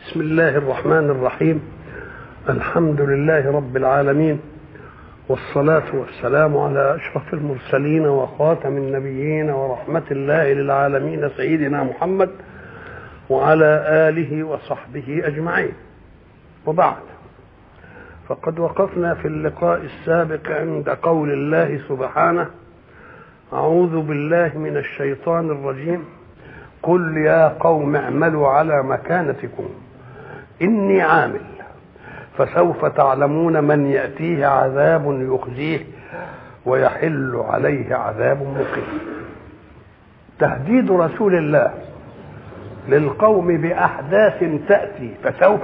بسم الله الرحمن الرحيم الحمد لله رب العالمين والصلاة والسلام على أشرف المرسلين وخاتم النبيين ورحمة الله للعالمين سيدنا محمد وعلى آله وصحبه أجمعين وبعد فقد وقفنا في اللقاء السابق عند قول الله سبحانه أعوذ بالله من الشيطان الرجيم قل يا قوم اعملوا على مكانتكم إني عامل فسوف تعلمون من يأتيه عذاب يخزيه ويحل عليه عذاب مقيم تهديد رسول الله للقوم بأحداث تأتي فسوف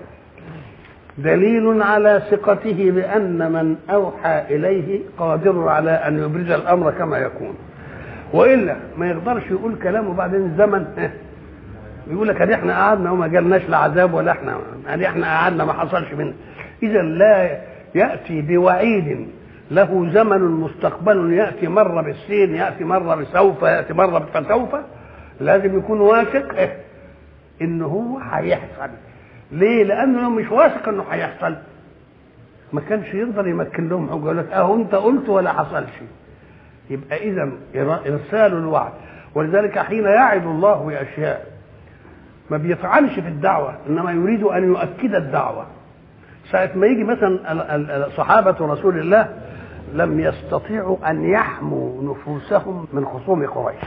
دليل على ثقته بأن من أوحى إليه قادر على أن يبرز الأمر كما يكون وإلا ما يقدرش يقول كلامه بعدين الزمن يقول لك احنا قعدنا وما جالناش لا عذاب ولا احنا يعني احنا قعدنا ما حصلش منه اذا لا ياتي بوعيد له زمن مستقبل ياتي مره بالسين ياتي مره بسوف ياتي مره فسوف لازم يكون واثق إيه؟ ان هو هيحصل ليه لانه لو مش واثق انه هيحصل ما كانش يقدر يمكن لهم حجه يقول لك اهو انت قلت ولا حصلش يبقى اذا ارسال الوعد ولذلك حين يعد الله باشياء ما بيطعنش في الدعوة إنما يريد أن يؤكد الدعوة ساعة ما يجي مثلا صحابة رسول الله لم يستطيعوا أن يحموا نفوسهم من خصوم قريش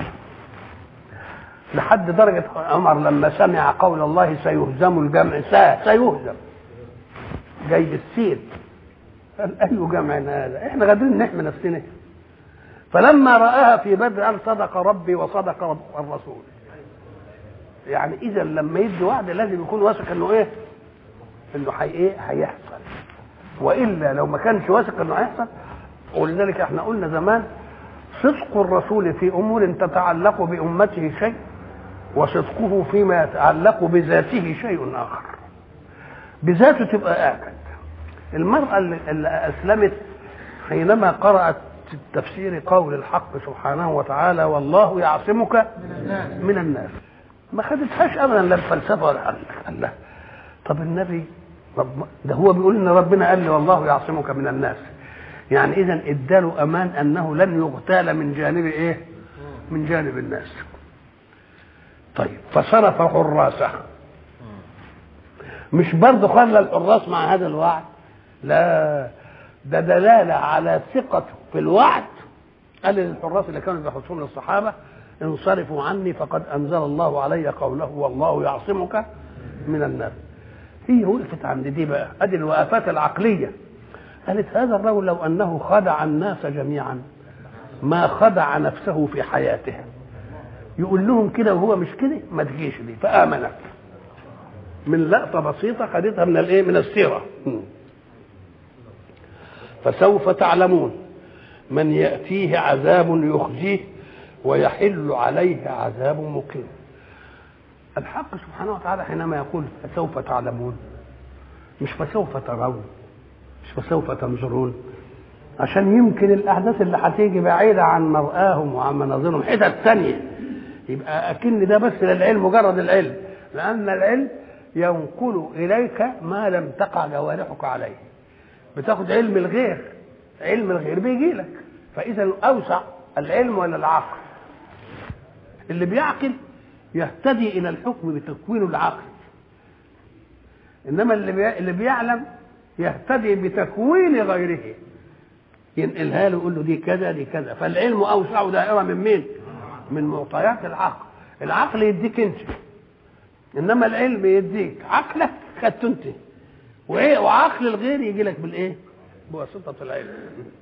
لحد درجة عمر لما سمع قول الله سيهزم الجمع سا سيهزم جاي بالسين قال أي جمع هذا احنا قادرين نحمي نفسنا فلما رآها في بدر قال صدق ربي وصدق رب الرسول يعني اذا لما يدي وعد لازم يكون واثق انه ايه انه حي ايه هيحصل والا لو ما كانش واثق انه هيحصل ولذلك احنا قلنا زمان صدق الرسول في امور تتعلق بامته شيء وصدقه فيما يتعلق بذاته شيء اخر بذاته تبقى اكد المراه اللي اسلمت حينما قرات تفسير قول الحق سبحانه وتعالى والله يعصمك من الناس ما خدتهاش ابدا لا الفلسفه ولا قال الله طب النبي طب ده هو بيقول ان ربنا قال لي والله يعصمك من الناس يعني اذا اداله امان انه لن يغتال من جانب ايه من جانب الناس طيب فصرف حراسه مش برضه خلى الحراس مع هذا الوعد لا ده دلاله على ثقته في الوعد قال للحراس اللي كانوا بيحرسون الصحابه انصرفوا عني فقد انزل الله علي قوله والله يعصمك من الناس هي وقفت عند دي بقى ادي الوقفات العقليه قالت هذا الرجل لو انه خدع الناس جميعا ما خدع نفسه في حياته يقول لهم كده وهو مش كده ما تجيش دي فامنت من لقطه بسيطه خدتها من الايه من السيره فسوف تعلمون من ياتيه عذاب يخزيه ويحل عليه عذاب مقيم الحق سبحانه وتعالى حينما يقول فسوف تعلمون مش فسوف ترون مش فسوف تنظرون عشان يمكن الاحداث اللي هتيجي بعيده عن مرآهم وعن مناظرهم حتت ثانيه يبقى اكن ده بس للعلم مجرد العلم لان العلم ينقل اليك ما لم تقع جوارحك عليه بتاخد علم الغير علم الغير بيجي لك فاذا اوسع العلم ولا العقل اللي بيعقل يهتدي الى الحكم بتكوين العقل انما اللي بي... اللي بيعلم يهتدي بتكوين غيره ينقلها له يقول له دي كذا دي كذا فالعلم اوسع دائره من مين من معطيات العقل العقل يديك انت انما العلم يديك عقلك خدته انت وعقل الغير يجي لك بالايه بواسطه العلم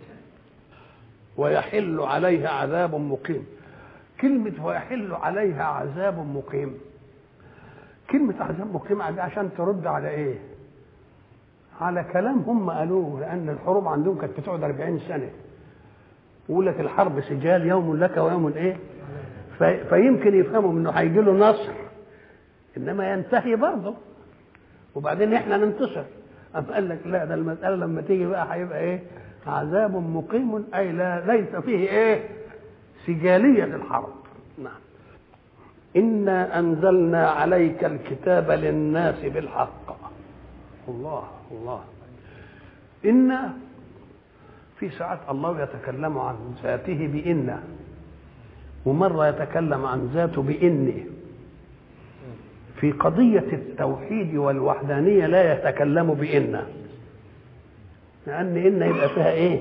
ويحل عليها عذاب مقيم كلمة ويحل عليها عذاب مقيم كلمة عذاب مقيم دي عشان ترد على ايه؟ على كلام هم قالوه لأن الحروب عندهم كانت بتقعد 40 سنة يقول لك الحرب سجال يوم لك ويوم ايه؟ في فيمكن يفهموا انه هيجي له نصر انما ينتهي برضه وبعدين احنا ننتصر أم قال لك لا ده المسألة لما تيجي بقى هيبقى ايه؟ عذاب مقيم اي لا ليس فيه ايه؟ سجالية الحرب نعم إنا أنزلنا عليك الكتاب للناس بالحق الله الله إنا في ساعات الله يتكلم عن ذاته بإنا ومرة يتكلم عن ذاته بإني في قضية التوحيد والوحدانية لا يتكلم بإنا لأن إن يبقى فيها إيه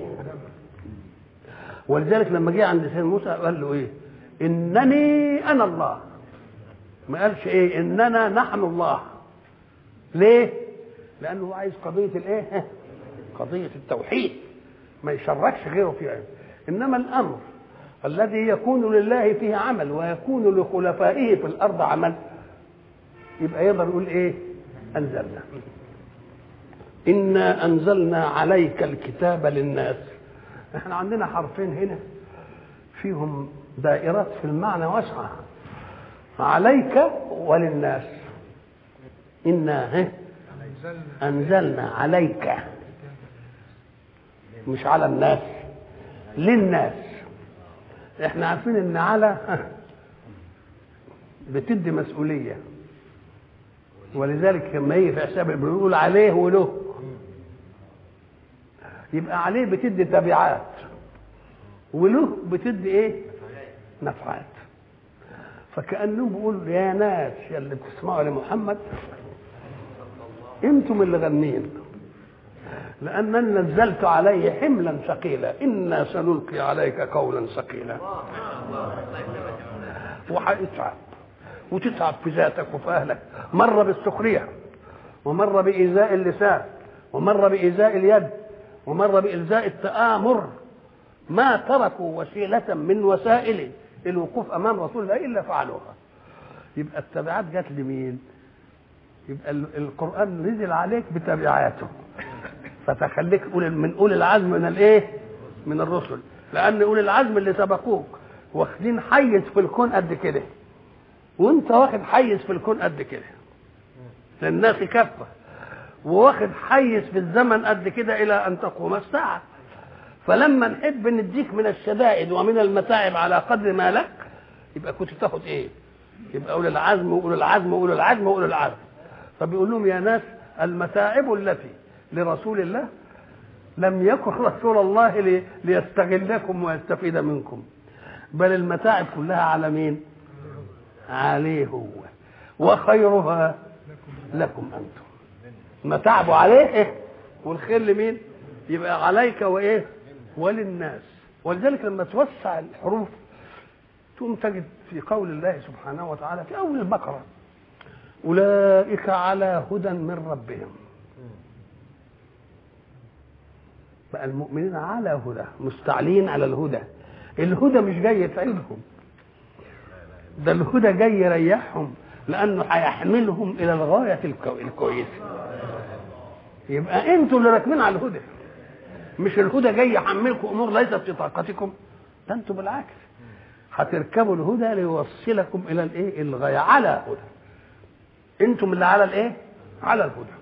ولذلك لما جه عند سيدنا موسى قال له إيه إنني أنا الله ما قالش إيه إننا نحن الله ليه لأنه هو عايز قضية الإيه قضية التوحيد ما يشركش غيره فيها إنما الأمر الذي يكون لله فيه عمل ويكون لخلفائه في الأرض عمل يبقى يقدر يقول إيه أنزلنا إنا أنزلنا عليك الكتاب للناس احنا عندنا حرفين هنا فيهم دائرات في المعنى واسعة عليك وللناس إنا أنزلنا عليك مش على الناس للناس احنا عارفين ان على بتدي مسؤوليه ولذلك لما يجي في حساب بنقول عليه وله يبقى عليه بتدي تبعات وله بتدي ايه نفعات فكانهم بيقولوا يا ناس يا اللي بتسمعوا لمحمد انتم اللي غنين لأنني نزلت عليه حملا ثقيلا إنا سنلقي عليك قولا ثقيلا وهيتعب وتتعب في ذاتك وفي أهلك مرة بالسخرية ومرة بإيذاء اللسان ومرة بإيذاء اليد ومرة بإلزاء التآمر ما تركوا وسيلة من وسائل الوقوف أمام رسول الله إلا فعلوها يبقى التبعات جت لمين؟ يبقى القرآن نزل عليك بتبعاته فتخليك قول من اولي العزم من الايه؟ من الرسل لان اولي العزم اللي سبقوك واخدين حيز في الكون قد كده وانت واخد حيز في الكون قد كده للناس كافه وواخد حيز في الزمن قد كده الى ان تقوم الساعه فلما نحب نديك من الشدائد ومن المتاعب على قدر ما لك يبقى كنت تاخد ايه؟ يبقى اولي العزم واولي العزم واولي العزم واولي العزم فبيقول لهم يا ناس المتاعب التي لرسول الله لم يكن رسول الله لي ليستغلكم ويستفيد منكم بل المتاعب كلها على مين عليه هو وخيرها لكم انتم متاعبه عليه إيه؟ والخير لمين يبقى عليك وايه وللناس ولذلك لما توسع الحروف تقوم تجد في قول الله سبحانه وتعالى في اول البقره اولئك على هدى من ربهم بقى المؤمنين على هدى مستعلين على الهدى الهدى مش جاي يتعبهم ده الهدى جاي يريحهم لانه هيحملهم الى الغايه الكو... الكويسه يبقى انتوا اللي راكبين على الهدى مش الهدى جاي يحملكم امور ليست في طاقتكم ده انتوا بالعكس هتركبوا الهدى ليوصلكم الى الايه الغايه على هدى انتم اللي على الايه على الهدى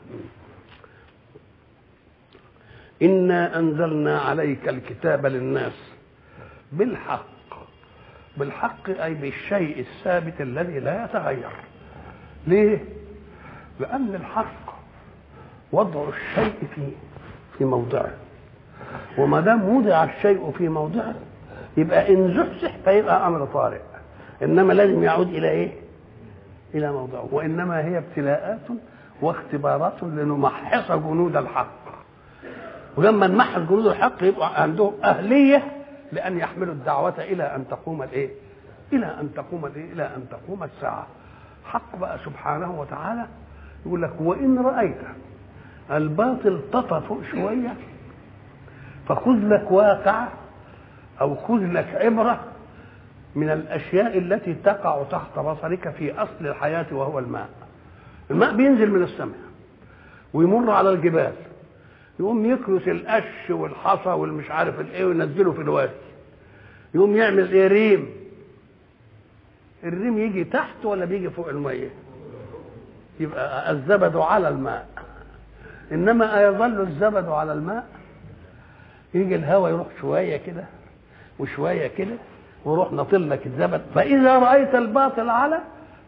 إنا أنزلنا عليك الكتاب للناس بالحق بالحق أي بالشيء الثابت الذي لا يتغير ليه؟ لأن الحق وضع الشيء في في موضعه وما دام وضع الشيء في موضعه يبقى إن زحزح فيبقى أمر طارئ إنما لازم يعود إلى إيه؟ إلى موضعه وإنما هي ابتلاءات واختبارات لنمحص جنود الحق ولما نمحص جنود الحق يبقى عندهم أهلية لأن يحملوا الدعوة إلى أن تقوم الإيه؟ إلى أن تقوم الإيه؟ إلى أن تقوم الساعة. حق بقى سبحانه وتعالى يقول لك وإن رأيت الباطل تطفئ شوية فخذ لك واقع أو خذ لك عبرة من الأشياء التي تقع تحت بصرك في أصل الحياة وهو الماء. الماء بينزل من السماء ويمر على الجبال يقوم يكرس القش والحصى والمش عارف الايه وينزله في الوادي يقوم يعمل ايه ريم الريم يجي تحت ولا بيجي فوق الميه يبقى الزبد على الماء انما ايظل الزبد على الماء يجي الهواء يروح شويه كده وشويه كده ويروح ناطل لك الزبد فاذا رايت الباطل على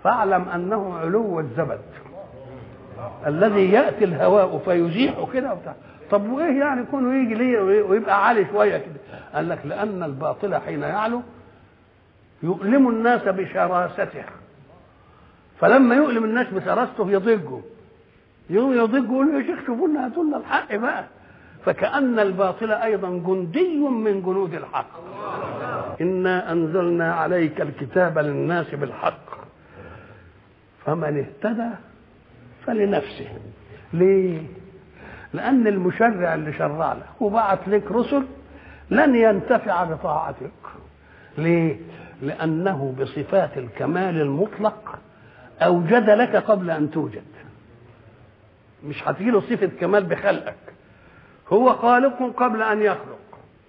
فاعلم انه علو الزبد الذي ياتي الهواء فيزيحه كده وبتاع طب وايه يعني يكون يجي ليه ويبقى عالي شويه كده قال لك لان الباطل حين يعلو يؤلم الناس بشراسته فلما يؤلم الناس بشراسته يضجوا يوم يضجوا يقولوا يا شيخ شوفوا لنا هاتوا لنا الحق بقى فكأن الباطل أيضا جندي من جنود الحق إنا أنزلنا عليك الكتاب للناس بالحق فمن اهتدى فلنفسه ليه لأن المشرع اللي شرع له وبعت لك رسل لن ينتفع بطاعتك ليه لأنه بصفات الكمال المطلق أوجد لك قبل أن توجد مش هتجيله صفة كمال بخلقك هو خالق قبل أن يخلق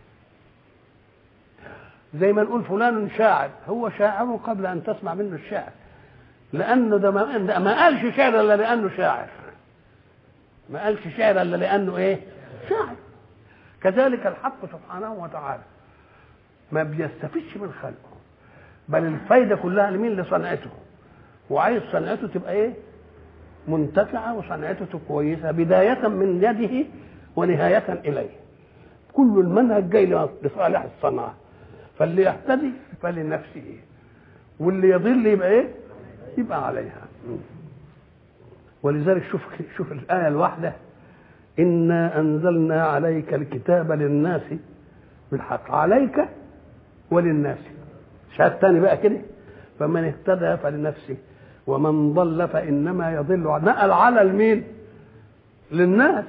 زي ما نقول فلان شاعر هو شاعر قبل أن تسمع منه الشعر لأنه ده ما, ده ما قالش شعر إلا لأنه شاعر ما قالش شعر إلا لأنه إيه شاعر كذلك الحق سبحانه وتعالى ما بيستفيدش من خلقه بل الفايدة كلها لمين لصنعته وعايز صنعته تبقى ايه منتفعة وصنعته كويسة بداية من يده ونهاية إليه كل المنهج جاي لصالح الصنعة فاللي يهتدي فلنفسه واللي يضل يبقى ايه يبقى عليها ولذلك شوف شوف الآية الواحدة إنا أنزلنا عليك الكتاب للناس بالحق عليك وللناس شهاد تاني بقى كده فمن اهتدى فلنفسه ومن ضل فإنما يضل على نقل على المين للناس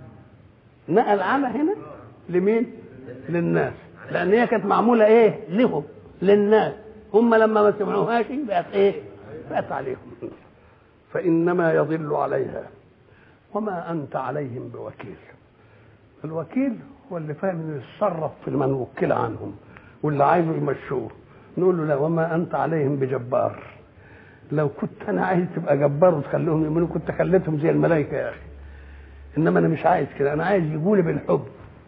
نقل على هنا لمين للناس لأن هي كانت معمولة إيه لهم للناس هم لما ما سمعوهاش بقت إيه بقت عليهم فإنما يضل عليها وما أنت عليهم بوكيل الوكيل هو اللي فاهم انه يتصرف في من وكل عنهم واللي عايزه يمشوه نقول له لا وما انت عليهم بجبار لو كنت انا عايز تبقى جبار وتخليهم يؤمنوا كنت خليتهم زي الملائكه يا اخي انما انا مش عايز كده انا عايز يقولي بالحب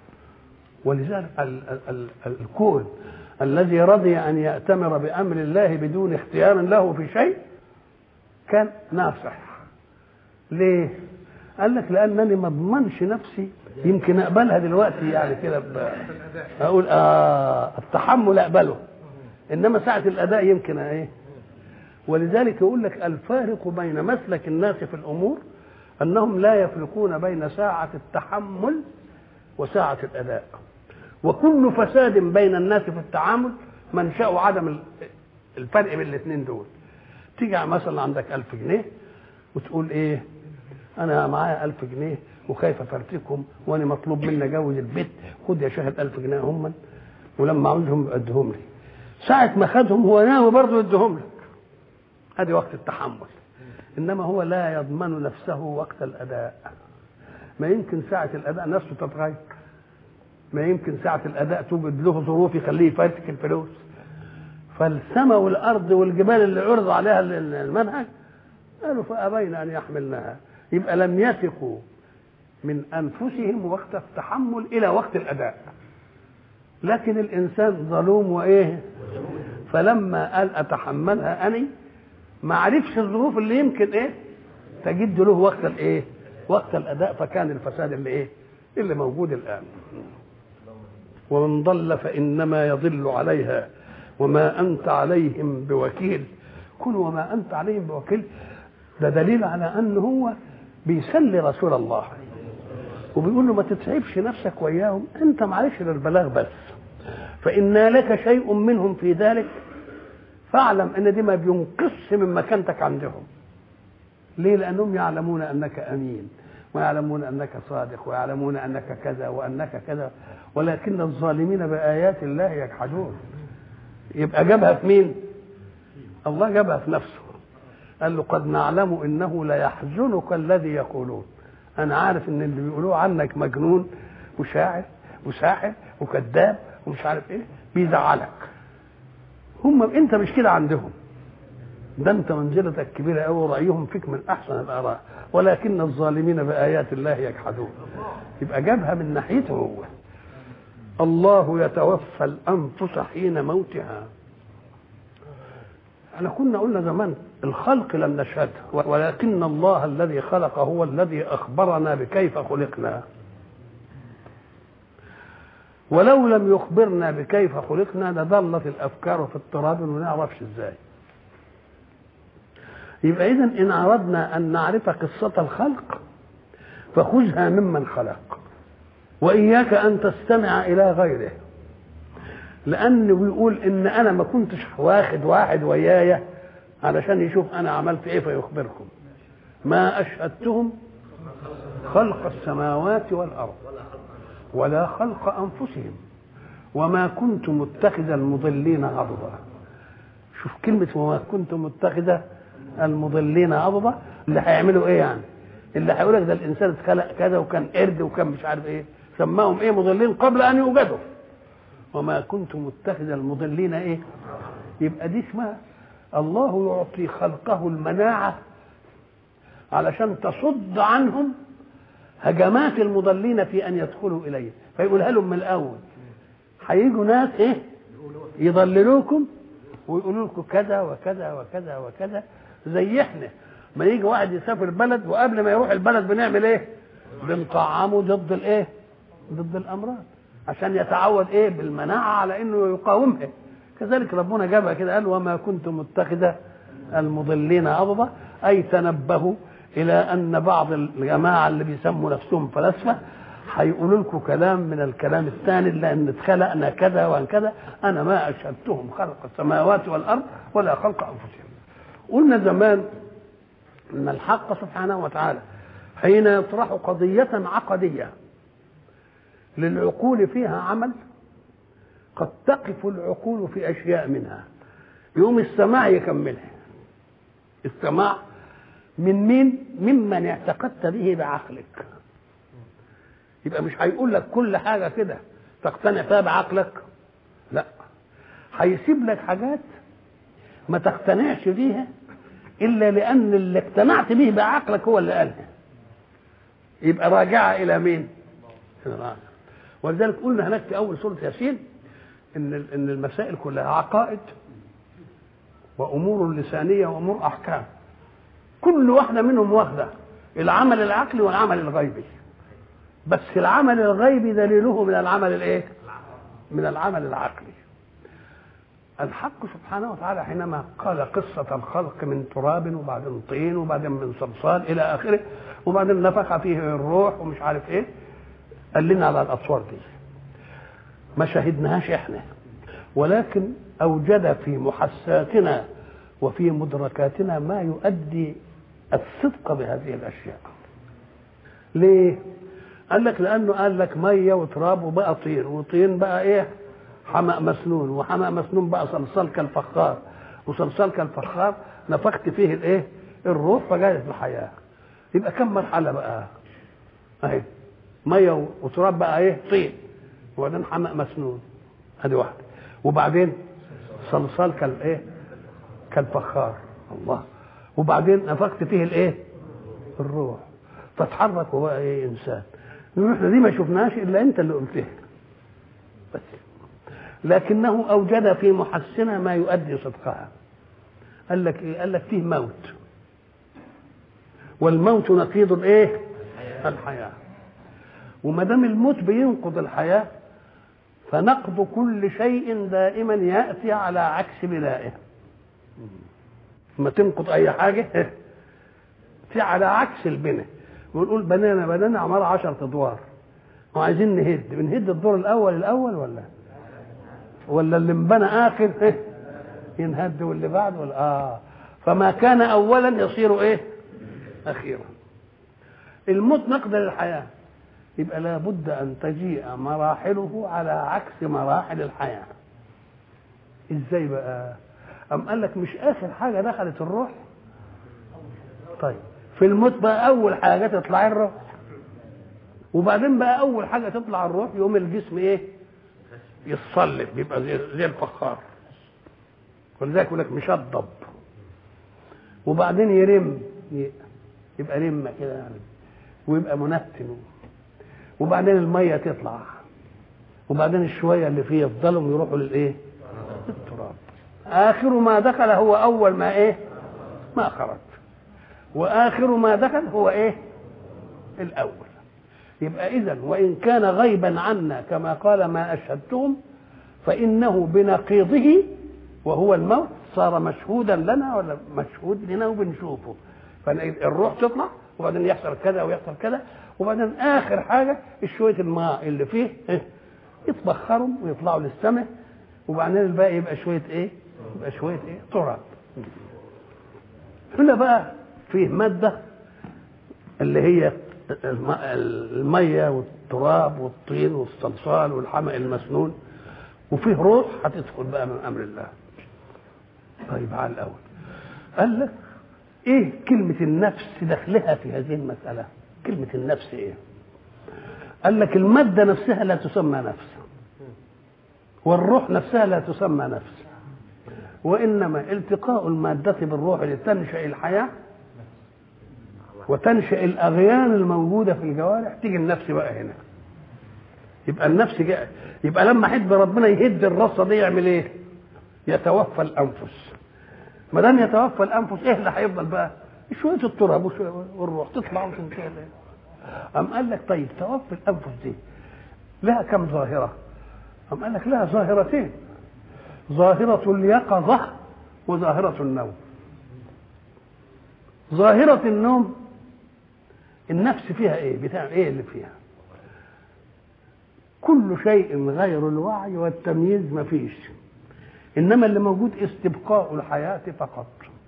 ولذلك ال ال ال الكون الذي رضي ان ياتمر بامر الله بدون اختيار له في شيء كان ناصح ليه قال لك لانني ما اضمنش نفسي يمكن اقبلها دلوقتي يعني كده اقول اه التحمل اقبله انما ساعه الاداء يمكن ايه ولذلك يقول لك الفارق بين مسلك الناس في الامور انهم لا يفرقون بين ساعه التحمل وساعه الاداء وكل فساد بين الناس في التعامل منشأه عدم الفرق بين الاثنين دول تيجي مثلا عندك ألف جنيه وتقول ايه انا معايا ألف جنيه وخايف افرتكم وانا مطلوب مني اجوز البيت خد يا شاهد ألف جنيه هم ولما عاوزهم ادهم لي ساعة ما خدهم هو ناوي برضه يديهم لك ادي وقت التحمل انما هو لا يضمن نفسه وقت الاداء ما يمكن ساعة الاداء نفسه تتغير ما يمكن ساعة الاداء توجد له ظروف يخليه يفرتك الفلوس فالسماء والارض والجبال اللي عرض عليها المنهج قالوا فابين ان يحملنها يبقى لم يثقوا من انفسهم وقت التحمل الى وقت الاداء لكن الانسان ظلوم وايه فلما قال اتحملها اني ما عرفش الظروف اللي يمكن ايه تجد له وقت الايه وقت الاداء فكان الفساد اللي ايه اللي موجود الان ومن ضل فانما يضل عليها وما انت عليهم بوكيل كن وما انت عليهم بوكيل ده دليل على ان هو بيسلي رسول الله وبيقول له ما تتعبش نفسك وياهم انت معلش للبلاغ بس فإن لك شيء منهم في ذلك فاعلم ان دي ما بينقص من مكانتك عندهم ليه لانهم يعلمون انك امين ويعلمون انك صادق ويعلمون انك كذا وانك كذا ولكن الظالمين بايات الله يجحدون يبقى جابها في مين الله جابها في نفسه قال له قد نعلم انه ليحزنك الذي يقولون انا عارف ان اللي بيقولوه عنك مجنون وشاعر وساحر وكذاب ومش عارف ايه بيزعلك هم انت مش كده عندهم ده انت منزلتك كبيره قوي رايهم فيك من احسن الاراء ولكن الظالمين بايات الله يجحدون يبقى جابها من ناحيته هو الله يتوفى الانفس حين موتها احنا كنا قلنا زمان الخلق لم نشهده ولكن الله الذي خلق هو الذي اخبرنا بكيف خلقنا ولو لم يخبرنا بكيف خلقنا لضلت الافكار في اضطراب وما نعرفش ازاي يبقى اذا ان اردنا ان نعرف قصه الخلق فخذها ممن خلق واياك ان تستمع الى غيره لانه بيقول ان انا ما كنتش واخد واحد ويايا علشان يشوف انا عملت ايه فيخبركم ما اشهدتهم خلق السماوات والارض ولا خلق انفسهم وما كنت متخذ المضلين عضدا شوف كلمة وما كنت متخذ المضلين عضدا اللي هيعملوا ايه يعني اللي هيقول لك ده الانسان اتخلق كذا وكان قرد وكان مش عارف ايه سماهم ايه مضلين قبل ان يوجدوا وما كنت متخذ المضلين ايه يبقى دي اسمها الله يعطي خلقه المناعة علشان تصد عنهم هجمات المضلين في ان يدخلوا اليه فيقولها لهم من الاول هيجوا ناس ايه يضللوكم ويقولوا لكم كذا وكذا وكذا وكذا زي احنا ما يجي واحد يسافر بلد وقبل ما يروح البلد بنعمل ايه بنطعمه ضد الايه ضد الامراض عشان يتعود ايه بالمناعه على انه يقاومها كذلك ربنا جابها كده قال وما كنت متخذ المضلين عضدا اي تنبهوا الى ان بعض الجماعه اللي بيسموا نفسهم فلاسفه هيقولوا لكم كلام من الكلام الثاني لان اتخلقنا كذا وان كذا انا ما اشهدتهم خلق السماوات والارض ولا خلق انفسهم قلنا زمان ان الحق سبحانه وتعالى حين يطرح قضيه عقديه للعقول فيها عمل قد تقف العقول في اشياء منها يوم السماع يكملها السماع من مين ممن اعتقدت به بعقلك يبقى مش هيقول لك كل حاجه كده تقتنع فيها بعقلك لا هيسيب لك حاجات ما تقتنعش بيها الا لان اللي اقتنعت به بعقلك هو اللي قالها يبقى راجعه الى مين ولذلك قلنا هناك في اول سوره ياسين ان ان المسائل كلها عقائد وامور لسانيه وامور احكام كل واحده منهم واخده العمل العقلي والعمل الغيبي بس العمل الغيبي دليله من العمل الايه من العمل العقلي الحق سبحانه وتعالى حينما قال قصة الخلق من تراب وبعدين طين وبعدين من صلصال إلى آخره وبعدين نفخ فيه الروح ومش عارف إيه قال لنا على الأصوار دي ما شهدناهاش إحنا ولكن أوجد في محساتنا وفي مدركاتنا ما يؤدي الصدق بهذه الأشياء ليه؟ قال لك لأنه قال لك مية وتراب وبقى طين وطين بقى إيه؟ حمأ مسنون وحمأ مسنون بقى صلصال كالفخار وصلصال كالفخار نفخت فيه الايه الروح فجاءت الحياه يبقى كم مرحله بقى اهي ميه وتراب بقى ايه طين وبعدين حمأ مسنون ادي واحده وبعدين صلصال كالايه كالفخار الله وبعدين نفخت فيه الايه الروح فتحرك وبقى ايه انسان احنا دي ما شفناش الا انت اللي قلتها بس لكنه اوجد في محسنها ما يؤدي صدقها قال لك ايه قال لك فيه موت والموت نقيض الايه الحياه وما دام الموت بينقض الحياه فنقض كل شيء دائما ياتي على عكس بنائه ما تنقض اي حاجه في على عكس البناء ونقول بنانا بنانا عماره 10 ادوار وعايزين نهد بنهد الدور الاول الاول ولا ولا اللي انبنى اخر إيه؟ ينهد واللي بعد ولا اه فما كان اولا يصير ايه اخيرا الموت نقد للحياه يبقى لابد ان تجيء مراحله على عكس مراحل الحياه ازاي بقى ام قال لك مش اخر حاجه دخلت الروح طيب في الموت بقى اول حاجه تطلع الروح وبعدين بقى اول حاجه تطلع الروح يقوم الجسم ايه يتصلب يبقى زي, زي الفخار ولذلك يقول لك مشطب وبعدين يرم يبقى رمه كده يعني ويبقى منتن وبعدين الميه تطلع وبعدين الشويه اللي فيه يفضلوا يروحوا للايه؟ للتراب اخر ما دخل هو اول ما ايه؟ ما خرج واخر ما دخل هو ايه الاول يبقى اذا وان كان غيبا عنا كما قال ما اشهدتهم فانه بنقيضه وهو الموت صار مشهودا لنا ولا مشهود لنا وبنشوفه فالروح تطلع وبعدين يحصل كذا ويحصل كذا وبعدين اخر حاجه شويه الماء اللي فيه إيه؟ يتبخروا ويطلعوا للسماء وبعدين الباقي يبقى شويه ايه؟ يبقى شويه ايه؟ تراب هنا بقى فيه ماده اللي هي الميه والتراب والطين والصلصال والحمأ المسنون وفيه روح هتدخل بقى من امر الله طيب على الاول قال لك ايه كلمة النفس دخلها في هذه المسألة كلمة النفس ايه قال لك المادة نفسها لا تسمى نفس والروح نفسها لا تسمى نفس وإنما التقاء المادة بالروح لتنشأ الحياة وتنشأ الأغيان الموجودة في الجوارح تيجي النفس بقى هنا يبقى النفس جاء يبقى لما حد ربنا يهد الرصة دي يعمل ايه؟ يتوفى الأنفس ما دام يتوفى الانفس ايه اللي هيفضل بقى؟ شويه التراب والروح تطلع وتنتهي أم قال لك طيب توفي الانفس دي لها كم ظاهره؟ أم قال لك لها ظاهرتين ظاهرة اليقظة وظاهرة النوم ظاهرة النوم النفس فيها ايه؟ بتاع ايه اللي فيها؟ كل شيء غير الوعي والتمييز مفيش انما اللي موجود استبقاء الحياه فقط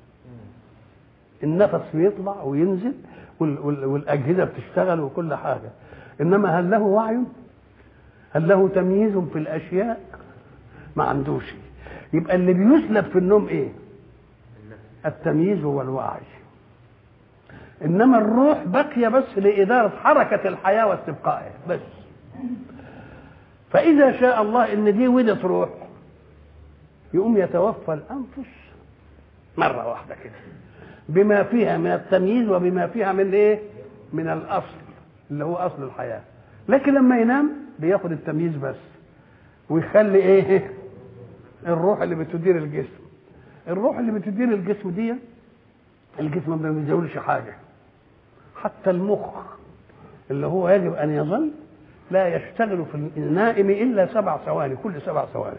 النفس بيطلع وينزل والاجهزه بتشتغل وكل حاجه انما هل له وعي هل له تمييز في الاشياء ما عندوش يبقى اللي بيسلب في النوم ايه التمييز والوعي انما الروح بقي بس لاداره حركه الحياه واستبقائها بس فاذا شاء الله ان دي ولدت روح يقوم يتوفى الانفس مره واحده كده بما فيها من التمييز وبما فيها من ايه من الاصل اللي هو اصل الحياه لكن لما ينام بياخد التمييز بس ويخلي ايه الروح اللي بتدير الجسم الروح اللي بتدير الجسم دي الجسم ما بيزولش حاجه حتى المخ اللي هو يجب ان يظل لا يشتغل في النائم الا سبع ثواني كل سبع ثواني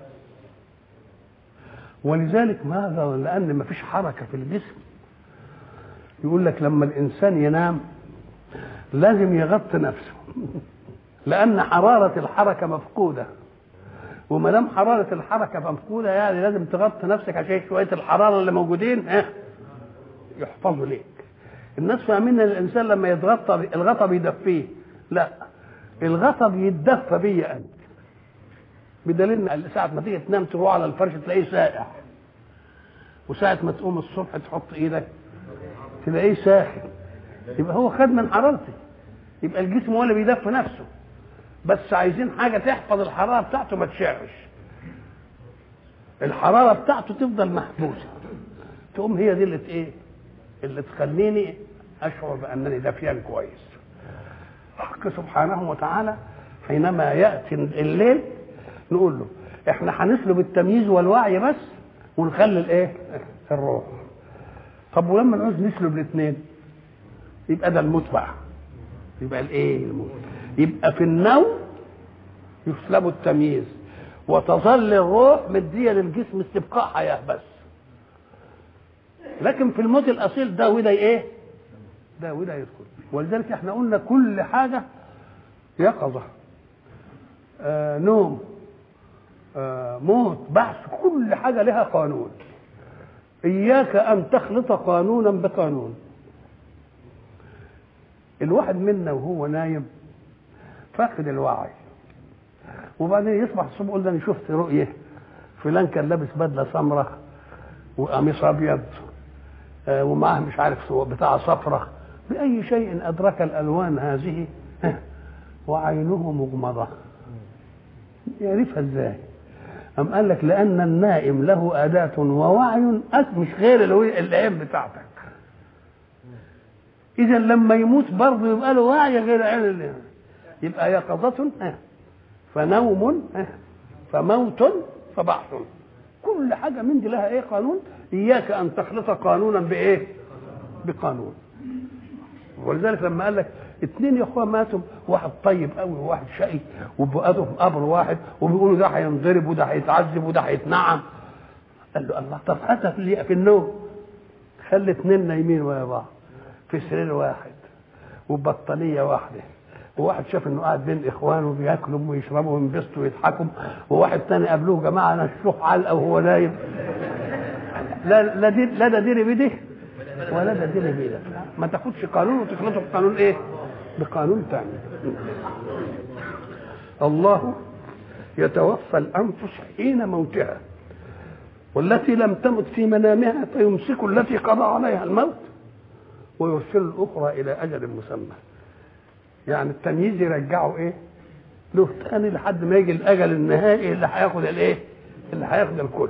ولذلك ماذا لان ما فيش حركه في الجسم يقول لك لما الانسان ينام لازم يغطي نفسه لان حراره الحركه مفقوده وما دام حراره الحركه مفقوده يعني لازم تغطي نفسك عشان شويه الحراره اللي موجودين ها يحفظوا ليك الناس فاهمين ان الانسان لما يتغطى الغطا بيدفيه لا الغطا بيتدفى بيا انت بدليل ان ساعه ما تيجي تنام تروح على الفرش تلاقيه ساقع وساعه ما تقوم الصبح تحط ايدك تلاقيه ساخن يبقى هو خد من حرارتي يبقى الجسم هو اللي بيدفي نفسه بس عايزين حاجه تحفظ الحراره بتاعته ما تشعش الحراره بتاعته تفضل محبوسه تقوم هي دي اللي ايه اللي تخليني اشعر بانني دافيان كويس حق سبحانه وتعالى حينما ياتي الليل نقول له احنا هنسلب التمييز والوعي بس ونخلي الايه الروح طب ولما نعوز نسلب الاثنين يبقى ده الموت بقى يبقى الايه الموت يبقى في النوم يسلب التمييز وتظل الروح مديه للجسم استبقاء حياه بس لكن في الموت الاصيل ده وده ايه ده وده يدخل ولذلك احنا قلنا كل حاجه يقظه آه نوم آه موت بحث كل حاجه لها قانون اياك ان تخلط قانونا بقانون الواحد منا وهو نايم فاقد الوعي وبعدين يصبح الصبح يقول ده انا شفت رؤيه فلان كان لابس بدله سمراء وقميص ابيض آه ومعاه مش عارف بتاع صفرة بأي شيء أدرك الألوان هذه وعينه مغمضة يعرفها ازاي أم قال لك لأن النائم له أداة ووعي مش غير العين بتاعتك إذا لما يموت برضه يبقى له وعي غير عين اللي يبقى يقظة فنوم فموت فبعث كل حاجه من دي لها ايه قانون اياك ان تخلط قانونا بايه بقانون ولذلك لما قال لك اثنين يا اخوان ماتوا واحد طيب قوي وواحد شقي وبقوا في قبر واحد وبيقولوا ده هينضرب وده هيتعذب وده هيتنعم قال له الله طب هاتها في, في النوم خلي اثنين نايمين ويا بعض في سرير واحد وبطانيه واحده وواحد شاف انه قاعد بين اخوانه بياكلوا ويشربوا وينبسطوا ويضحكوا وواحد تاني قابلوه جماعه انا اشوف علقه وهو نايم لا لا دي لا ده ديري بيدي ولا ده ديري بيدك ما تاخدش قانون وتخلطه بقانون ايه؟ بقانون تاني الله يتوفى الانفس حين موتها والتي لم تمت في منامها فيمسك التي قضى عليها الموت ويرسل الاخرى الى اجل مسمى يعني التمييز يرجعه ايه له تاني لحد ما يجي الاجل النهائي اللي هياخد الايه اللي هياخد الكل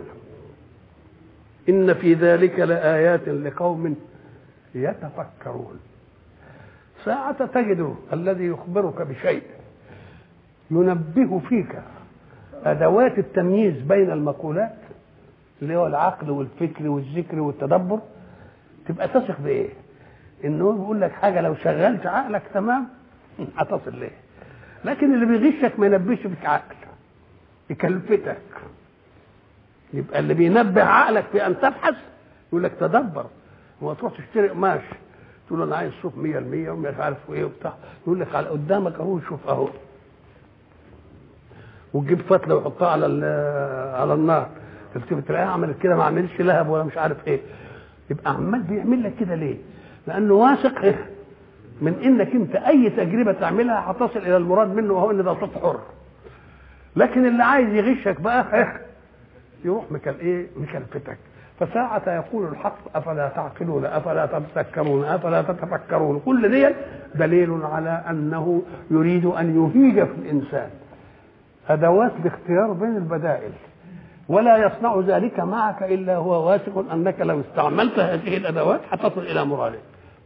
ان في ذلك لايات لقوم يتفكرون ساعة تجد الذي يخبرك بشيء ينبه فيك أدوات التمييز بين المقولات اللي هو العقل والفكر والذكر والتدبر تبقى تثق بإيه؟ إنه بيقول لك حاجة لو شغلت عقلك تمام هتصل ليه لكن اللي بيغشك ما ينبهش بك عقل يكلفتك يبقى اللي بينبه عقلك في ان تبحث يقول لك تدبر وتروح تشتري قماش تقول له انا عايز صوف 100% ومش عارف ايه وبتاع يقول لك على قدامك اهو شوف اهو وتجيب فتله ويحطها على على النار تلتفت تلاقيها عملت كده ما عملتش لهب ولا مش عارف ايه يبقى عمال بيعمل لك كده ليه؟ لانه واثق إيه؟ من انك انت اي تجربه تعملها هتصل الى المراد منه وهو ان ده صوت حر لكن اللي عايز يغشك بقى يروح مكان ايه مكلفتك فساعة يقول الحق أفلا تعقلون أفلا تتذكرون أفلا تتفكرون كل دي دليل على أنه يريد أن يهيج في الإنسان أدوات الاختيار بين البدائل ولا يصنع ذلك معك إلا هو واثق أنك لو استعملت هذه الأدوات هتصل إلى مرادك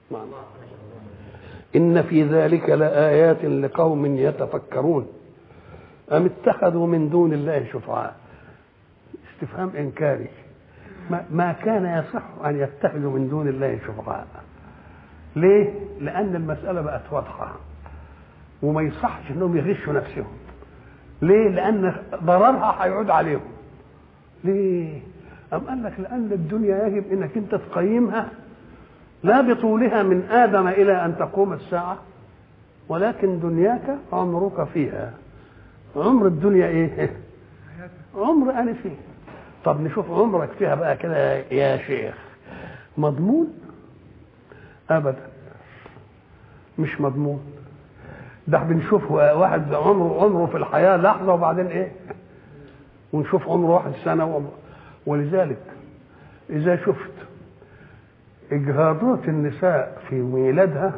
إن في ذلك لآيات لقوم يتفكرون أم اتخذوا من دون الله شفعاء استفهام إنكاري ما, ما كان يصح أن يتخذوا من دون الله شفعاء ليه؟ لأن المسألة بقت واضحة وما يصحش أنهم يغشوا نفسهم ليه؟ لأن ضررها هيعود عليهم ليه؟ أم قال لك لأن الدنيا يجب أنك أنت تقيمها لا بطولها من آدم إلى أن تقوم الساعة ولكن دنياك عمرك فيها عمر الدنيا إيه؟ عمر أنا فيه طب نشوف عمرك فيها بقى كده يا شيخ مضمون أبدا مش مضمون ده بنشوف واحد عمره عمره في الحياة لحظة وبعدين إيه؟ ونشوف عمره واحد سنة وعمره ولذلك إذا شفت إجهاضات النساء في ميلادها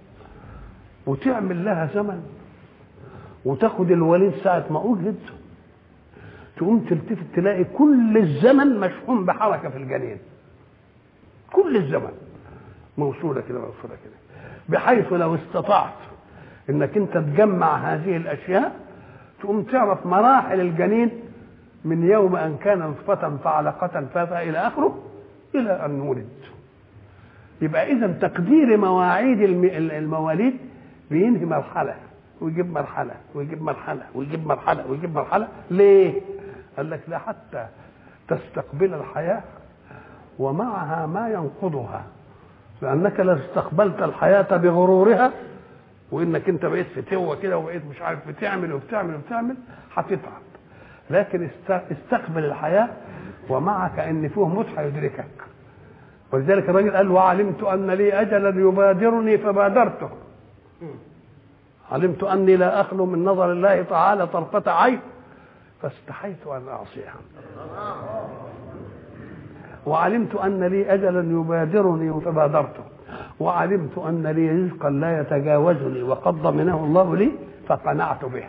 وتعمل لها زمن وتاخد الوليد ساعة ما أوجد تقوم تلتفت تلاقي كل الزمن مشحون بحركة في الجنين كل الزمن موصولة كده موصولة كده بحيث لو استطعت انك انت تجمع هذه الاشياء تقوم تعرف مراحل الجنين من يوم ان كان نطفة فعلقة فافا الى اخره الى ان ولد يبقى اذا تقدير مواعيد المواليد بينهي مرحله ويجيب مرحله ويجيب مرحله ويجيب مرحله ويجيب مرحله ليه؟ قال لك لا حتى تستقبل الحياه ومعها ما ينقضها لانك لو استقبلت الحياه بغرورها وانك انت بقيت فتوه كده وبقيت مش عارف بتعمل وبتعمل وبتعمل هتتعب لكن استقبل الحياه ومعك ان فيه موت هيدركك ولذلك الراجل قال وعلمت ان لي اجلا يبادرني فبادرته علمت اني لا اخلو من نظر الله تعالى طرفه عين فاستحيت ان اعصيه وعلمت ان لي اجلا يبادرني فبادرته وعلمت ان لي رزقا لا يتجاوزني وقد ضمنه الله لي فقنعت به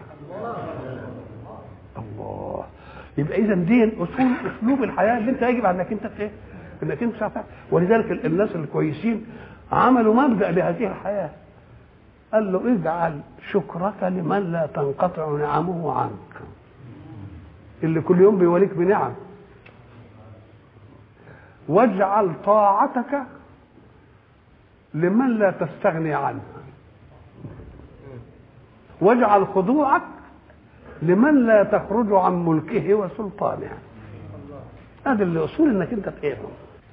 الله يبقى اذا دي اصول اسلوب الحياه اللي انت يجب انك انت ايه انك انت تعرف ولذلك الناس الكويسين عملوا مبدا لهذه الحياه قال له اجعل شكرك لمن لا تنقطع نعمه عنك اللي كل يوم بيوليك بنعم واجعل طاعتك لمن لا تستغني عنه واجعل خضوعك لمن لا تخرج عن ملكه وسلطانه هذا اللي اصول انك انت تقيمهم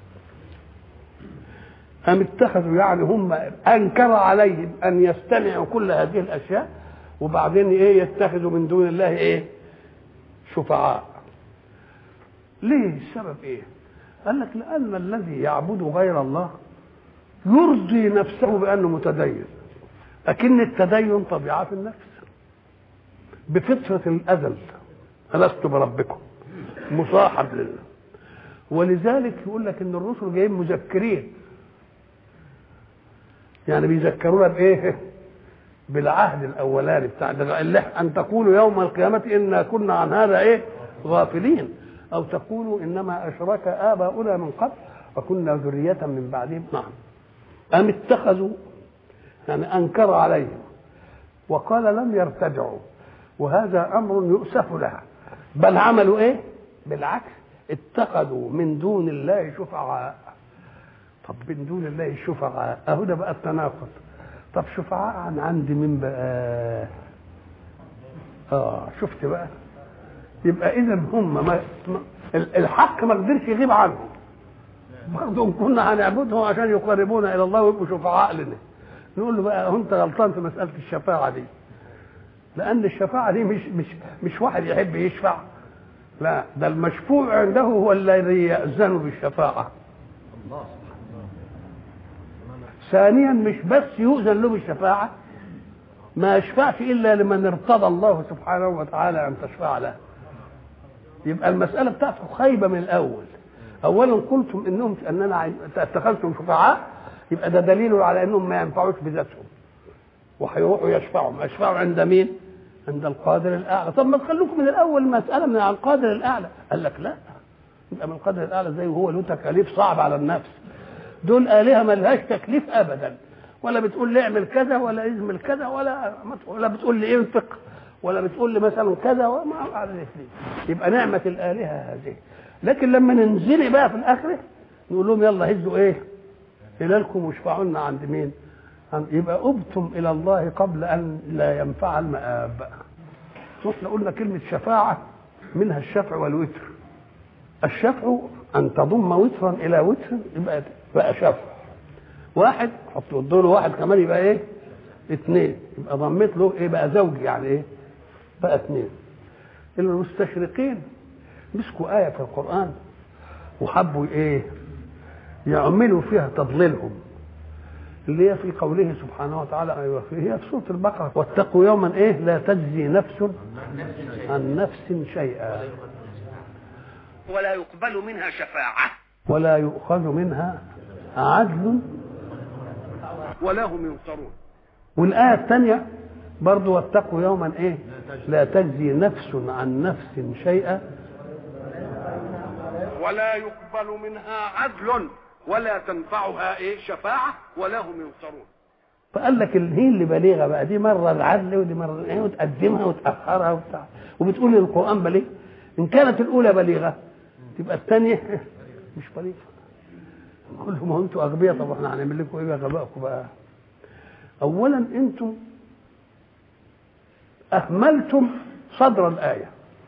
أم اتخذوا يعني هم أنكر عليهم أن يستمعوا كل هذه الأشياء وبعدين إيه يتخذوا من دون الله إيه شفعاء ليه السبب إيه قال لك لأن الذي يعبد غير الله يرضي نفسه بأنه متدين لكن التدين طبيعة في النفس بفطرة الأزل ألست بربكم مصاحب لله ولذلك يقول لك ان الرسل جايين مذكرين يعني بيذكرونا بايه بالعهد الاولاني بتاع اللي ان تقولوا يوم القيامه انا كنا عن هذا ايه غافلين او تقولوا انما اشرك اباؤنا من قبل وكنا ذريه من بعدهم نعم ام اتخذوا يعني انكر عليهم وقال لم يرتدعوا وهذا امر يؤسف له بل عملوا ايه بالعكس اتخذوا من دون الله شفعاء طب من دون الله الشفعاء اهو ده بقى التناقض طب شفعاء عن عند مين بقى اه شفت بقى يبقى اذا هم ما الحق ما قدرش يغيب عنهم برضه ان كنا هنعبدهم عشان يقربونا الى الله ويبقوا شفعاء لنا نقول له بقى انت غلطان في مساله الشفاعه دي لان الشفاعه دي مش مش مش واحد يحب يشفع لا ده المشفوع عنده هو الذي يأذن بالشفاعة الله ثانيا مش بس يؤذن له بالشفاعة ما يشفعش إلا لمن ارتضى الله سبحانه وتعالى أن تشفع له يبقى المسألة بتاعته خايبة من الأول أولا قلتم إنهم أننا اتخذتم شفعاء يبقى ده دليل على إنهم ما ينفعوش بذاتهم وهيروحوا يشفعوا يشفعوا عند مين؟ عند القادر الاعلى طب ما تخلوكم من الاول مساله من على القادر الاعلى قال لك لا يبقى من القادر الاعلى زي هو له تكاليف صعبه على النفس دول الهه ما لهاش تكليف ابدا ولا بتقول لي اعمل كذا ولا اعمل كذا ولا ولا بتقول لي انفق ولا بتقول لي مثلا كذا وما اعرف يبقى نعمه الالهه هذه لكن لما ننزل بقى في الاخره نقول لهم يلا هزوا ايه هلالكم واشفعوا لنا عند مين يبقى أبتم إلى الله قبل أن لا ينفع المآب احنا قلنا كلمة شفاعة منها الشفع والوتر الشفع أن تضم وترا إلى وتر يبقى بقى شفع واحد حط له واحد كمان يبقى إيه؟ اثنين يبقى ضميت له إيه بقى زوج يعني إيه؟ بقى اثنين المستشرقين مسكوا آية في القرآن وحبوا إيه؟ يعملوا فيها تضليلهم اللي هي في قوله سبحانه وتعالى ايوه هي في سوره البقره واتقوا يوما ايه لا تجزي نفس عن نفس شيئا ولا يقبل منها شفاعه ولا يؤخذ منها عدل ولا هم ينصرون والايه الثانيه برضو واتقوا يوما ايه لا تجزي نفس عن نفس شيئا ولا يقبل منها عدل ولا تنفعها ايه شفاعه ولا هم ينصرون فقال لك هي اللي بليغه بقى دي مره العدل ودي مره ايه وتقدمها وتاخرها وبتاع وبتقول القران بليغ ان كانت الاولى بليغه تبقى الثانيه مش بليغه نقول لهم انتوا اغبياء طب احنا هنعمل لكم ايه غبائكم بقى اولا انتم اهملتم صدر الايه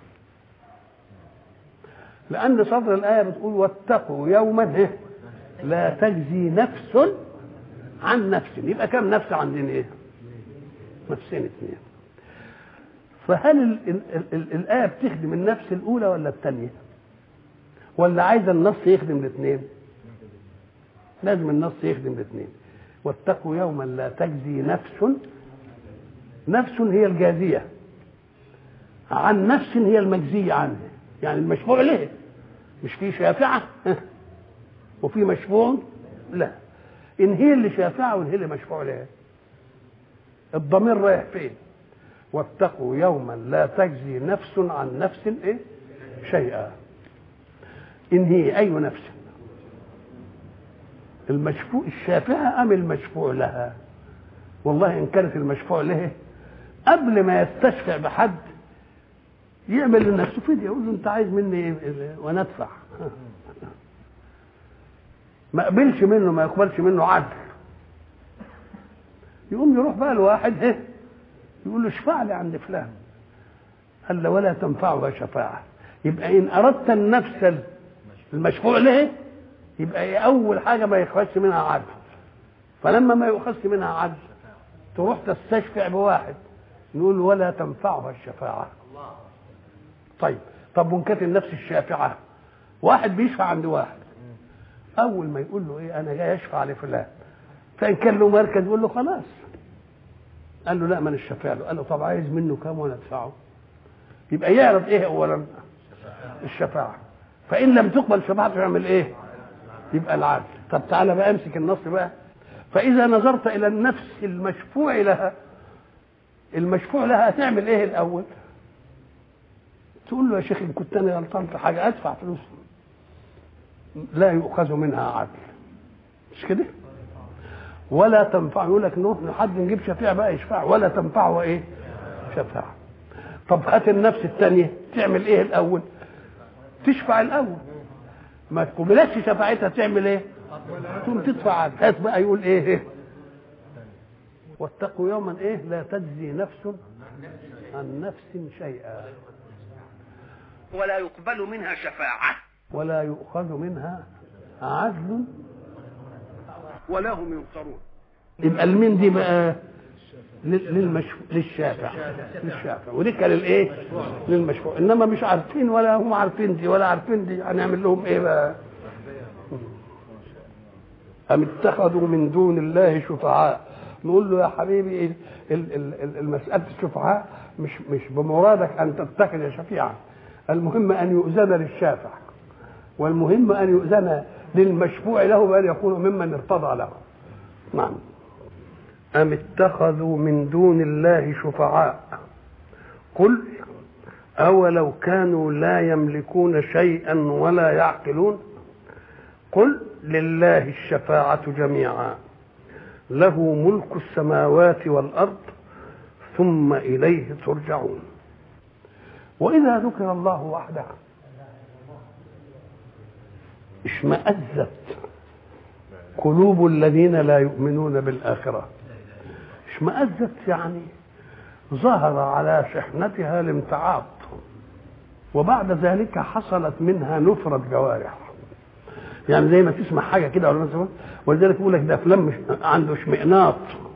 لان صدر الايه بتقول واتقوا يوما ايه لا تجزي نفس عن نفس يبقى كم نفس عندنا ايه نفسين اثنين فهل ال ال ال الآية بتخدم النفس الأولى ولا الثانية؟ ولا عايز النص يخدم الاثنين؟ لازم النص يخدم الاثنين واتقوا يوما لا تجزي نفس نفس هي الجازية عن نفس هي المجزية عنها يعني المشفوع له مش في شافعة وفي مشفوع لا ان هي اللي شافعه وان هي اللي مشفوع لها الضمير رايح فين واتقوا يوما لا تجزي نفس عن نفس ايه شيئا ان هي اي نفس المشفوع الشافعه ام المشفوع لها والله ان كانت المشفوع له قبل ما يستشفع بحد يعمل لنفسه فدية يقول له انت عايز مني ايه وانا ادفع ما قبلش منه ما يقبلش منه عدل يقوم يروح بقى لواحد ايه يقول له اشفع لي عند فلان قال له ولا تنفعها شفاعة يبقى إن أردت النفس المشفوع له يبقى إيه أول حاجة ما يخرجش منها عدل فلما ما يؤخذش منها عدل تروح تستشفع بواحد نقول ولا تنفعها الشفاعة طيب طب وإن كانت النفس الشافعة واحد بيشفع عند واحد أول ما يقول له إيه أنا جاي أشفع لفلان فإن كان له مركز يقول له خلاص قال له لا ما انا الشفاع له قال له طب عايز منه كام وانا ادفعه يبقى يعرض ايه اولا الشفاعه فان لم تقبل شفاعته يعمل ايه يبقى العدل طب تعالى بقى امسك النص بقى فاذا نظرت الى النفس المشفوع لها المشفوع لها هتعمل ايه الاول تقول له يا شيخ ان كنت انا غلطان في حاجه ادفع فلوس لا يؤخذ منها عدل مش كده ولا تنفع يقول لك نروح حد نجيب شفيع بقى يشفع ولا تنفعه ايه شفاعه طب هات النفس الثانيه تعمل ايه الاول تشفع الاول ما تقبلتش شفاعتها تعمل ايه تقوم تدفع عنها هات بقى يقول ايه واتقوا يوما ايه لا تجزي نفس عن نفس شيئا ولا يقبل منها شفاعة ولا يؤخذ منها عدل ولا هم ينصرون يبقى المين دي بقى لل- للمشفوع للشافع للشافع ودي كان للايه للمشفوع انما مش عارفين ولا هم عارفين دي ولا عارفين دي هنعمل لهم ايه بقى أم اتخذوا من دون الله شفعاء نقول له يا حبيبي ال- ال- ال- المسألة الشفعاء مش مش بمرادك أن تتخذ شفيعا المهم أن يؤذن للشافع والمهم أن يؤذن للمشفوع له بأن يكون ممن ارتضى له نعم أم اتخذوا من دون الله شفعاء قل أولو كانوا لا يملكون شيئا ولا يعقلون قل لله الشفاعة جميعا له ملك السماوات والأرض ثم إليه ترجعون وإذا ذكر الله وحده اشمأزت قلوب الذين لا يؤمنون بالآخرة اشمأزت يعني ظهر على شحنتها الامتعاض وبعد ذلك حصلت منها نفرة جوارح يعني زي ما تسمع حاجه كده ولا مثلا ولذلك يقول لك ده فلان مش عنده اشمئناط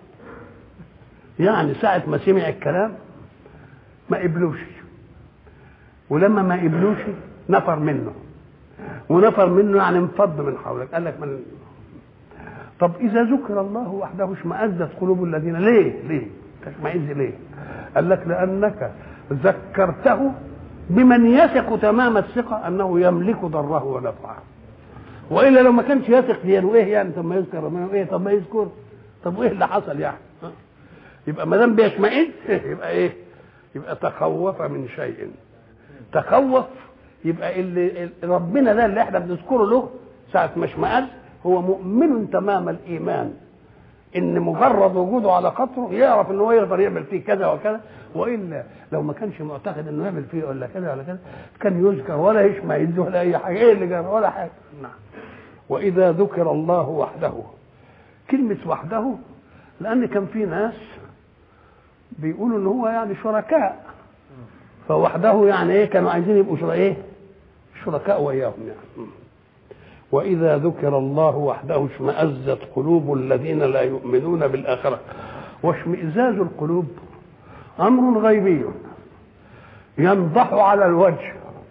يعني ساعة ما سمع الكلام ما قبلوش ولما ما قبلوش نفر منه ونفر منه يعني انفض من حولك قال لك من طب إذا ذكر الله وحده اشمأزت قلوب الذين ليه؟ ليه؟ تشمئز ليه؟ قال لك لأنك ذكرته بمن يثق تمام الثقة أنه يملك ضره ونفعه والا لو ما كانش يثق دي وايه يعني طب ما يذكر ربنا ايه طب ما يذكر طب وايه اللي حصل يعني ها؟ يبقى ما دام بيشمئز يبقى ايه يبقى تخوف من شيء تخوف يبقى اللي اللي ربنا ده اللي احنا بنذكره له ساعه ما اشمئز هو مؤمن تمام الايمان ان مجرد وجوده على قطره يعرف ان هو يقدر يعمل فيه كذا وكذا والا لو ما كانش معتقد انه يعمل فيه ولا كذا ولا كذا كان يذكر ولا يشمئز ولا اي حاجه ايه اللي جرى ولا حاجه نعم واذا ذكر الله وحده كلمه وحده لان كان في ناس بيقولوا ان هو يعني شركاء فوحده يعني ايه كانوا عايزين يبقوا شركاء ايه شركاء وياهم يعني واذا ذكر الله وحده اشمئزت قلوب الذين لا يؤمنون بالاخره واشمئزاز القلوب امر غيبي ينضح على الوجه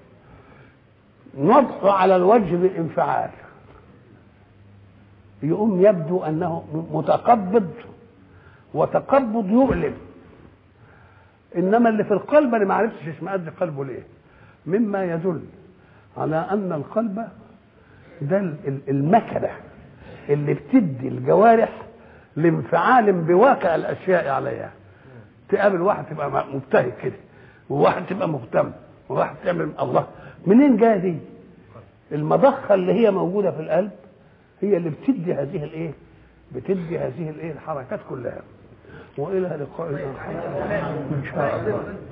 نضح على الوجه بالانفعال يقوم يبدو انه متقبض وتقبض يؤلم انما اللي في القلب انا ما عرفتش اشمئز قلبه ليه مما يدل على ان القلب ده المكنه اللي بتدي الجوارح لانفعال بواقع الاشياء عليها تقابل واحد تبقى مبتهج كده وواحد تبقى مهتم وواحد تعمل الله منين جايه دي المضخه اللي هي موجوده في القلب هي اللي بتدي هذه الايه بتدي هذه الايه الحركات كلها والى لقاء اخر ان شاء الله